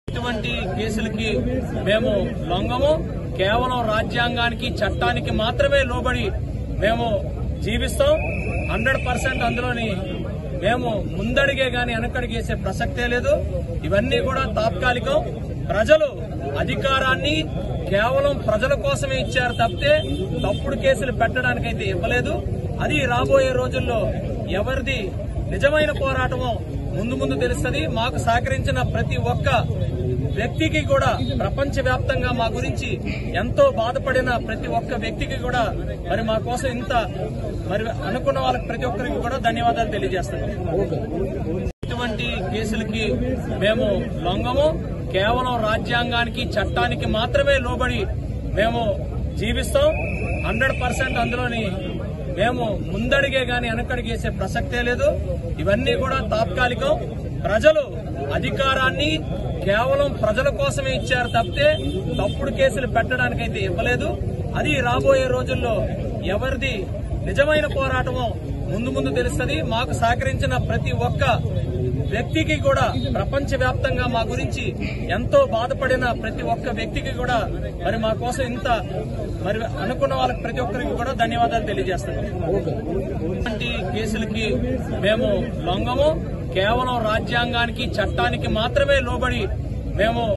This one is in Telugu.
ఇటువంటి కేసులకి మేము లొంగము కేవలం రాజ్యాంగానికి చట్టానికి మాత్రమే లోబడి మేము జీవిస్తాం హండ్రెడ్ పర్సెంట్ అందులోని మేము ముందడిగే గాని వెనకడిగేసే ప్రసక్తే లేదు ఇవన్నీ కూడా తాత్కాలికం ప్రజలు అధికారాన్ని కేవలం ప్రజల కోసమే ఇచ్చారు తప్పితే తప్పుడు కేసులు పెట్టడానికైతే ఇవ్వలేదు అది రాబోయే రోజుల్లో ఎవరిది నిజమైన పోరాటమో ముందు ముందు తెలుస్తుంది మాకు సహకరించిన ప్రతి ఒక్క వ్యక్తికి కూడా ప్రపంచ వ్యాప్తంగా మా గురించి ఎంతో బాధపడిన ప్రతి ఒక్క వ్యక్తికి కూడా మరి మా కోసం ఇంత మరి అనుకున్న వాళ్ళకి ప్రతి ఒక్కరికి కూడా ధన్యవాదాలు తెలియజేస్తున్నాం ఇటువంటి కేసులకి మేము లొంగము కేవలం రాజ్యాంగానికి చట్టానికి మాత్రమే లోబడి మేము జీవిస్తాం హండ్రెడ్ పర్సెంట్ అందులోని మేము ముందడిగే గాని వెనకడిగేసే ప్రసక్తే లేదు ఇవన్నీ కూడా తాత్కాలికం ప్రజలు అధికారాన్ని కేవలం ప్రజల కోసమే ఇచ్చారు తప్పితే తప్పుడు కేసులు పెట్టడానికైతే ఇవ్వలేదు అది రాబోయే రోజుల్లో ఎవరిది నిజమైన పోరాటమో ముందు ముందు తెలుస్తుంది మాకు సహకరించిన ప్రతి ఒక్క వ్యక్తికి కూడా ప్రపంచ వ్యాప్తంగా మా గురించి ఎంతో బాధపడిన ప్రతి ఒక్క వ్యక్తికి కూడా మరి మా కోసం ఇంత మరి అనుకున్న వాళ్ళకి ప్రతి ఒక్కరికి కూడా ధన్యవాదాలు తెలియజేస్తున్నాం ఇటువంటి కేసులకి మేము లొంగము కేవలం రాజ్యాంగానికి చట్టానికి మాత్రమే లోబడి మేము